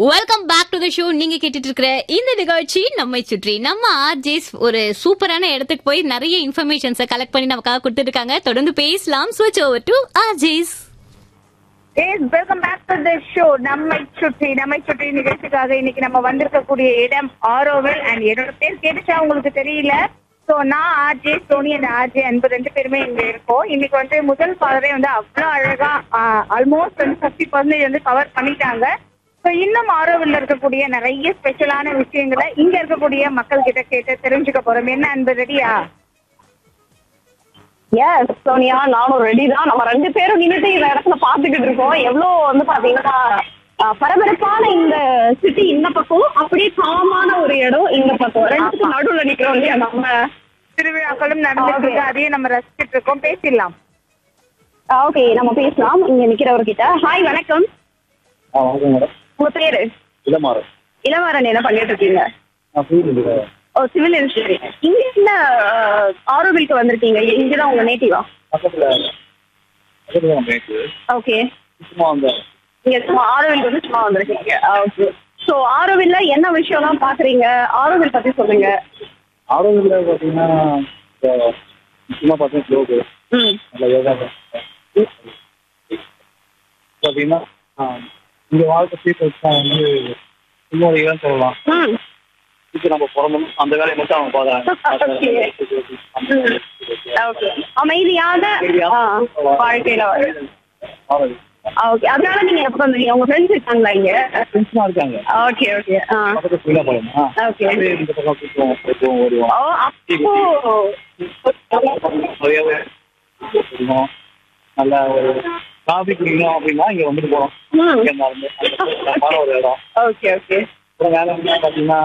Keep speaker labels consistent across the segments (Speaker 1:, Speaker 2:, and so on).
Speaker 1: Welcome back to the show நீங்க கேட்டுட்டு இருக்கிற இந்த நிகழ்ச்சி நம்மை சுற்றி நம்ம ஆர்ஜேஸ் ஒரு சூப்பரான இடத்துக்கு போய் நிறைய இன்ஃபர்மேஷன்ஸை கலெக்ட் பண்ணி நமக்காக கொடுத்துருக்காங்க தொடர்ந்து பேசலாம் ஸ்விட்ச் over to RJs
Speaker 2: yes welcome back to the show நம்மை சுற்றி நம்மை சுற்றி நிகழ்ச்சிக்காக இன்னைக்கு நம்ம வந்திருக்கக்கூடிய இடம் ஆரோவில் அண்ட் என்னோட பேர் கேட்டுச்சா உங்களுக்கு தெரியல சோ நான் ஆர்ஜே சோனி அண்ட் ஆர்ஜே அன்பு ரெண்டு பேருமே இங்க இருக்கோம் இன்னைக்கு வந்து முதல் பாதரே வந்து அவ்வளோ அழகா ஆல்மோஸ்ட் வந்து ஃபிஃப்டி பர்சன்டேஜ் வந்து கவர் பண்ணிட்டாங்க ஸோ இன்னும் ஆரோவில் இருக்கக்கூடிய நிறைய ஸ்பெஷலான விஷயங்களை இங்க இருக்கக்கூடிய மக்கள் கிட்ட கேட்டு தெரிஞ்சுக்க போறோம் என்ன அன்பு ரெடியா
Speaker 3: எஸ் சோனியா நானும் ரெடி தான் நம்ம ரெண்டு பேரும் நின்னுட்டு இந்த இடத்துல பாத்துக்கிட்டு இருக்கோம் எவ்வளவு வந்து பாத்தீங்கன்னா அஹ், பரபரப்பான இந்த சிட்டி இந்த பக்கம் அப்படியே காமான ஒரு இடம் இந்த பக்கம் ரெண்டுத்துக்கு நடுவுல நிக்கிறோம் இல்லையா நம்ம
Speaker 2: திருவிழாக்களும் நடந்துட்டு இருக்கு அதையும் நம்ம ரசிச்சுட்டு இருக்கோம் பேசிடலாம்
Speaker 3: ஓகே நம்ம பேசலாம் இங்க நிக்கிறவர்கிட்ட ஹாய் வணக்கம்
Speaker 4: ஆ வணக்கம் மேடம்
Speaker 3: உங்க பேரு
Speaker 4: இளமாறன்
Speaker 3: இளவரன் என்ன பண்ணிட்டு இருக்கீங்க
Speaker 4: நான் ஃபீல்டு
Speaker 3: ஓ சிவில் இன்ஜினியரிங் இங்க என்ன ஆரோவிலுக்கு வந்திருக்கீங்க இங்கதான் உங்க நேட்டிவா
Speaker 4: பக்கத்தில் பக்கத்தில் நம்ம பேசு
Speaker 3: ஓகே
Speaker 4: சும்மா வந்தேன்
Speaker 3: நீங்க சும்மா ஆரோவில் வந்து சும்மா வந்திருக்கீங்க ஓகே ஸோ ஆரோவில்ல என்ன விஷயம்லாம் பாக்குறீங்க ஆரோவில் பத்தி சொல்லுங்க
Speaker 4: ஆரோக்கியில் பார்த்தீங்கன்னா இப்போ சும்மா பார்த்தீங்கன்னா ஸ்லோக்கு
Speaker 3: ம்
Speaker 4: நல்லா யோகா பண்ணுறேன் பார்த்தீங்கன்னா இங்கே வாழ்க்கை பீப்புள்ஸ் தான் வந்து இன்னொரு சொல்லலாம்
Speaker 3: ம்
Speaker 4: இப்போ நம்ம பிறந்தோம் அந்த வேலையை மட்டும் அவங்க பார்க்குறாங்க
Speaker 3: ஓகே அமைதியான ஆ, வாழ்க்கையில
Speaker 4: ஆரோக்கியம்
Speaker 3: ஓகே அதனால நீங்க எப்போ வந்தீங்க உங்க ஃப்ரெண்ட்ஸ் இருக்காங்களா இங்க
Speaker 4: ஃப்ரெண்ட்ஸ்லாம் இருக்காங்க
Speaker 3: ஓகே ஓகே ஆ
Speaker 4: பக்கத்தில் ஃபீலாக போகலாமா
Speaker 3: Okay.
Speaker 4: அப்படியே இந்த பக்கம் சுற்றுவோம் போய்ட்டுவோம் ஓடுவோம்
Speaker 3: ஓ அப்போ
Speaker 4: நிறையவே குடிக்கணும். நல்ல ஒரு காஃபி குடிக்கணும் அப்படின்னா இங்க வந்துட்டு போறோம்
Speaker 3: ம்.
Speaker 4: இங்க இருந்து அந்த தரமான ஒரு இடம்
Speaker 3: ஓகே ஓகே
Speaker 4: அப்புறம் வேற என்ன பாத்தீங்கன்னா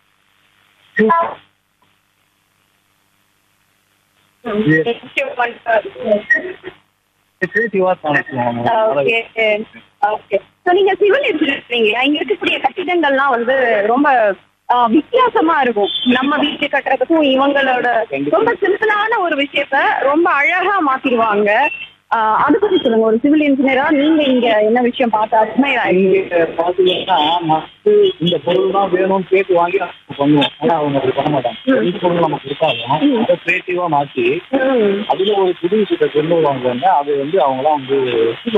Speaker 4: கிரியேட்டிவா
Speaker 3: ஓகே ஓகே ஸோ நீங்க சிவில் இன்ஜினியரிங் இங்க இருக்கக்கூடிய கட்டிடங்கள்லாம் வந்து ரொம்ப ஆ, வித்தியாசமா இருக்கும் நம்ம வீட்டு கட்டுறதுக்கும் இவங்களோட ரொம்ப சிம்பிளான ஒரு விஷயத்த ரொம்ப அழகா மாத்திடுவாங்க ஆ, அதை பத்தி சொல்லுங்க ஒரு சிவில் இன்ஜினியரா நீங்க இங்க என்ன விஷயம் பார்த்து அட்மையர் ஆயிருக்கீங்க
Speaker 4: இங்க பாத்தீங்கன்னா மஸ்ட் இந்த பொருள் தான் வேணும்னு கேட்டு வாங்கி நம்ம பண்ணுவோம் ஆனா அவங்க அப்படி பண்ண மாட்டாங்க இந்த பொருள் நம்ம கொடுத்தாலும் அதை கிரியேட்டிவா மாத்தி
Speaker 3: ம்
Speaker 4: அதுல ஒரு புது விஷயத்தை கொண்டு வருவாங்க அது வந்து அவங்களாம் வந்து